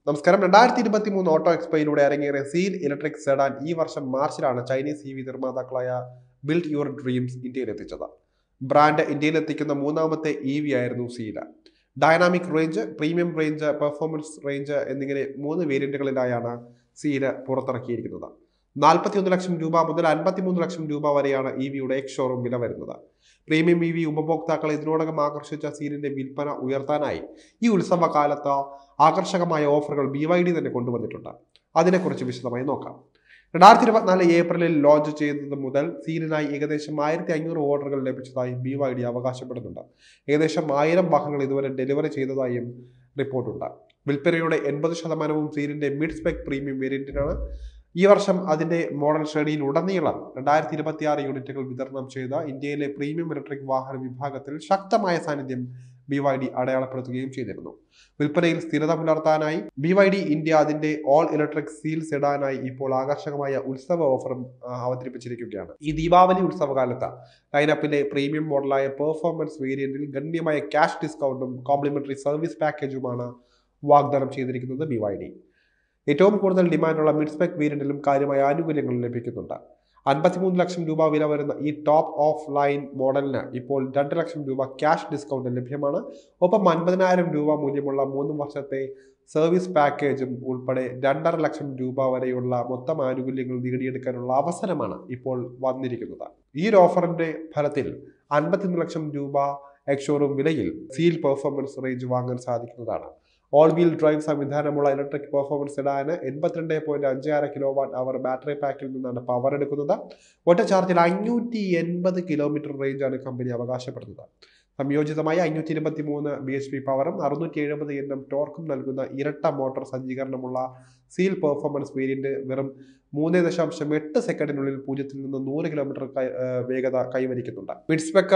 നമസ്കാരം രണ്ടായിരത്തി ഇരുപത്തി മൂന്ന് ഓട്ടോ എക്സ്പോയിലൂടെ അരങ്ങേറിയ സീൽ ഇലക്ട്രിക് സെഡാൻ ഈ വർഷം മാർച്ചിലാണ് ചൈനീസ് ഇ വി നിർമ്മാതാക്കളായ ബിൽഡ് യുവർ ഡ്രീംസ് ഇന്ത്യയിൽ എത്തിച്ചത് ബ്രാൻഡ് ഇന്ത്യയിൽ എത്തിക്കുന്ന മൂന്നാമത്തെ ഇ വി ആയിരുന്നു സീല dynamic range premium range performance range എന്നിങ്ങനെ മൂന്ന് വേരിയന്റുകളിലായാണ് സീല പുറത്തിറക്കിയിരിക്കുന്നത് നാൽപ്പത്തിയൊന്ന് ലക്ഷം രൂപ മുതൽ അൻപത്തിമൂന്ന് ലക്ഷം രൂപ വരെയാണ് ഇ വിയുടെ എക്സ് ഷോറൂം വില വരുന്നത് പ്രീമിയം ഇ വി ഉപഭോക്താക്കളെ ഇതിനോടകം ആകർഷിച്ച സീലിന്റെ വിൽപ്പന ഉയർത്താനായി ഈ ഉത്സവ കാലത്ത് ആകർഷകമായ ഓഫറുകൾ ബി വൈ ഡി തന്നെ കൊണ്ടുവന്നിട്ടുണ്ട് അതിനെക്കുറിച്ച് വിശദമായി നോക്കാം രണ്ടായിരത്തി ഇരുപത്തിനാല് ഏപ്രിലിൽ ലോഞ്ച് ചെയ്തത് മുതൽ സീലിനായി ഏകദേശം ആയിരത്തി അഞ്ഞൂറ് ഓർഡറുകൾ ലഭിച്ചതായി ബി വൈ ഡി അവകാശപ്പെടുന്നുണ്ട് ഏകദേശം ആയിരം വാഹനങ്ങൾ ഇതുവരെ ഡെലിവറി ചെയ്തതായും റിപ്പോർട്ടുണ്ട് വിൽപ്പനയുടെ എൺപത് ശതമാനവും സീലിന്റെ മിഡ് സ്പെക് പ്രീമിയം വേരിയന്റിനാണ് ഈ വർഷം അതിന്റെ മോഡൽ ശ്രേണിയിൽ ഉടനീളം രണ്ടായിരത്തി ഇരുപത്തി ആറ് യൂണിറ്റുകൾ വിതരണം ചെയ്ത ഇന്ത്യയിലെ പ്രീമിയം ഇലക്ട്രിക് വാഹന വിഭാഗത്തിൽ ശക്തമായ സാന്നിധ്യം ബി വൈ ഡി അടയാളപ്പെടുത്തുകയും ചെയ്തിരുന്നു വിൽപ്പനയിൽ സ്ഥിരത പുലർത്താനായി ബി വൈ ഡി ഇന്ത്യ അതിന്റെ ഓൾ ഇലക്ട്രിക് സീൽ സെഡാനായി ഇപ്പോൾ ആകർഷകമായ ഉത്സവ ഓഫറും ആ, അവതരിപ്പിച്ചിരിക്കുകയാണ് ഈ ദീപാവലി ഉത്സവകാലത്ത് ലൈനപ്പിലെ പ്രീമിയം മോഡലായ പെർഫോമൻസ് വേരിയന്റിൽ ഗണ്യമായ ക്യാഷ് ഡിസ്കൗണ്ടും കോംപ്ലിമെന്ററി സർവീസ് പാക്കേജുമാണ് വാഗ്ദാനം ചെയ്തിരിക്കുന്നത് ബി വൈ ഡി ഏറ്റവും കൂടുതൽ ഡിമാൻഡുള്ള മിഡ് സ്പെക് വേരിയന്റിലും കാര്യമായ ആനുകൂല്യങ്ങൾ ലഭിക്കുന്നുണ്ട് അൻപത്തിമൂന്ന് ലക്ഷം രൂപ വില വരുന്ന ഈ ടോപ്പ് ഓഫ് ലൈൻ മോഡലിന് ഇപ്പോൾ രണ്ട് ലക്ഷം രൂപ ക്യാഷ് ഡിസ്കൗണ്ട് ലഭ്യമാണ് ഒപ്പം അൻപതിനായിരം രൂപ മൂല്യമുള്ള മൂന്ന് വർഷത്തെ സർവീസ് പാക്കേജും ഉൾപ്പെടെ രണ്ടര ലക്ഷം രൂപ വരെയുള്ള മൊത്തം ആനുകൂല്യങ്ങൾ നേടിയെടുക്കാനുള്ള അവസരമാണ് ഇപ്പോൾ വന്നിരിക്കുന്നത് ഈ ഒരു ഓഫറിന്റെ ഫലത്തിൽ അൻപത്തിമൂന്ന് ലക്ഷം രൂപ എക്സോറും വിലയിൽ സീൽ പെർഫോമൻസ് റേഞ്ച് വാങ്ങാൻ സാധിക്കുന്നതാണ് ഓൾ വീൽ ഡ്രൈവ് സംവിധാനമുള്ള ഇലക്ട്രിക് പെർഫോമൻസ് ഇടാന് എൺപത്തിരണ്ട് പോയിന്റ് അഞ്ച് ആറ് കിലോ വാട്ട് അവർ ബാറ്ററി പാക്കിൽ നിന്നാണ് പവർ എടുക്കുന്നത് ഒറ്റ ചാർജിൽ അഞ്ഞൂറ്റി എൺപത് കിലോമീറ്റർ റേഞ്ചാണ് കമ്പനി അവകാശപ്പെടുന്നത് സംയോജിതമായി അഞ്ഞൂറ്റി ഇരുപത്തി മൂന്ന് ബി എച്ച് പി പവറും അറുന്നൂറ്റി എഴുപത് എൻ എം ടോർക്കും നൽകുന്ന ഇരട്ട മോട്ടോർ സജ്ജീകരണമുള്ള സീൽ പെർഫോമൻസ് വേരിയന്റ് വെറും മൂന്ന് ദശാംശം എട്ട് സെക്കൻഡിനുള്ളിൽ പൂജ്യത്തിൽ നിന്ന് നൂറ് കിലോമീറ്റർ കൈ- ആ, വേഗത കൈവരിക്കുന്നുണ്ട് മിഡ്സ്പെക്ക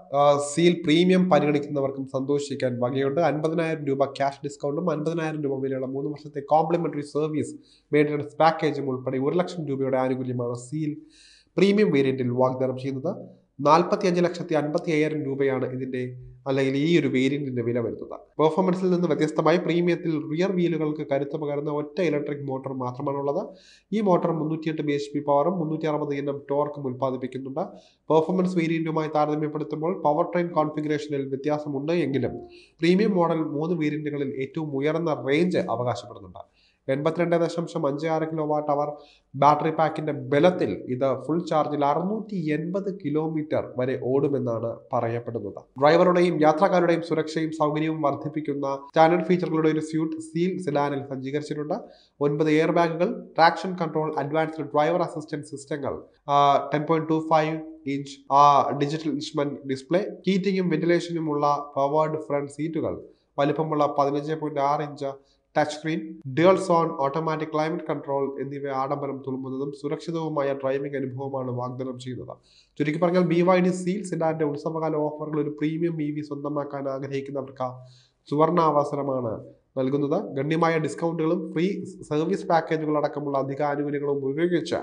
സീൽ പ്രീമിയം പരിഗണിക്കുന്നവർക്കും സന്തോഷിക്കാൻ വകയുണ്ട് അൻപതിനായിരം രൂപ ക്യാഷ് ഡിസ്കൗണ്ടും അൻപതിനായിരം രൂപ വിലയുള്ള മൂന്ന് വർഷത്തെ കോംപ്ലിമെന്ററി സർവീസ് മെയിൻ്റനൻസ് പാക്കേജും ഉൾപ്പെടെ ഒരു ലക്ഷം രൂപയുടെ ആനുകൂല്യമാണ് സീൽ പ്രീമിയം വേരിയന്റിൽ വാഗ്ദാനം ചെയ്യുന്നത് നാൽപ്പത്തി അഞ്ച് ലക്ഷത്തി അൻപത്തി അയ്യായിരം രൂപയാണ് ഇതിന്റെ അല്ലെങ്കിൽ ഈ ഒരു വേരിയന്റിന്റെ വില വരുന്നത് പെർഫോമൻസിൽ നിന്ന് വ്യത്യസ്തമായി പ്രീമിയത്തിൽ റിയർ വീലുകൾക്ക് കരുത്ത് പകരുന്ന ഒറ്റ ഇലക്ട്രിക് മോട്ടോർ മാത്രമാണുള്ളത് ഈ മോട്ടോർ മുന്നൂറ്റിയെട്ട് ബി എച്ച് പി പവറും മുന്നൂറ്റി അറുപത് എൻ എം ടോർക്കും ഉൽപ്പാദിപ്പിക്കുന്നുണ്ട് പെർഫോമൻസ് വേരിയന്റുമായി താരതമ്യപ്പെടുത്തുമ്പോൾ പവർ ട്രെയിൻ കോൺഫിഗറേഷനിൽ വ്യത്യാസമുണ്ട് എങ്കിലും പ്രീമിയം മോഡൽ മൂന്ന് വേരിയന്റുകളിൽ ഏറ്റവും ഉയർന്ന റേഞ്ച് അവകാശപ്പെടുന്നുണ്ട് എൺപത്തിരണ്ട് ദശാംശം അഞ്ച് ആറ് കിലോ വാട്ട് അവർ ബാറ്ററി പാക്കിന്റെ ബലത്തിൽ ഇത് ഫുൾ ചാർജിൽ അറുന്നൂറ്റി എൺപത് കിലോമീറ്റർ വരെ ഓടുമെന്നാണ് പറയപ്പെടുന്നത് ഡ്രൈവറുടെയും യാത്രക്കാരുടെയും സുരക്ഷയും സൗകര്യവും വർദ്ധിപ്പിക്കുന്ന സ്റ്റാൻഡേർഡ് ഫീച്ചറുകളുടെ ഒരു സ്യൂട്ട് സീൽ സിഡാനിൽ സജ്ജീകരിച്ചിട്ടുണ്ട് ഒൻപത് എയർ ബാഗുകൾ traction control advanced driver assistant സിസ്റ്റങ്ങൾ ten point two five inch digital instrument display ഹീറ്റിംഗും വെന്റിലേഷനുമുള്ള പവേർഡ് ഫ്രണ്ട് സീറ്റുകൾ വലിപ്പമുള്ള പതിനഞ്ച് പോയിന്റ് ആറ് inch touch screen dual zone automatic climate control എന്നിവ ആഡംബരം തുളുമ്പുന്നതും സുരക്ഷിതവുമായ ഡ്രൈവിംഗ് അനുഭവമാണ് വാഗ്ദാനം ചെയ്യുന്നത് ചുരുക്കി പറഞ്ഞാൽ ബി വൈ ഡി സീൽ സിഡാന്റെ ഉത്സവകാല ഓഫറുകൾ ഒരു പ്രീമിയം ഇ വി സ്വന്തമാക്കാൻ ആഗ്രഹിക്കുന്നവർക്ക് സുവർണാവസരമാണ് നൽകുന്നത് ഗണ്യമായ ഡിസ്കൗണ്ടുകളും ഫ്രീ സർവീസ് പാക്കേജുകൾ അടക്കമുള്ള അധിക ആനുകൂല്യങ്ങളും ഉപയോഗിച്ച്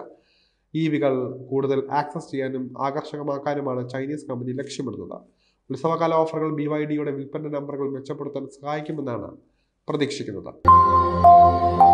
ഇ വികൾ കൂടുതൽ ആക്സസ് ചെയ്യാനും ആകർഷകമാക്കാനുമാണ് ചൈനീസ് കമ്പനി ലക്ഷ്യമിടുന്നത് ഉത്സവകാല ഓഫറുകൾ ബി വൈ ഡിയുടെ വിൽപ്പന നമ്പറുകൾ മെച്ചപ്പെടുത്താൻ സഹായിക്കുമെന്നാണ് പ്രതീക്ഷിക്കുന്നത്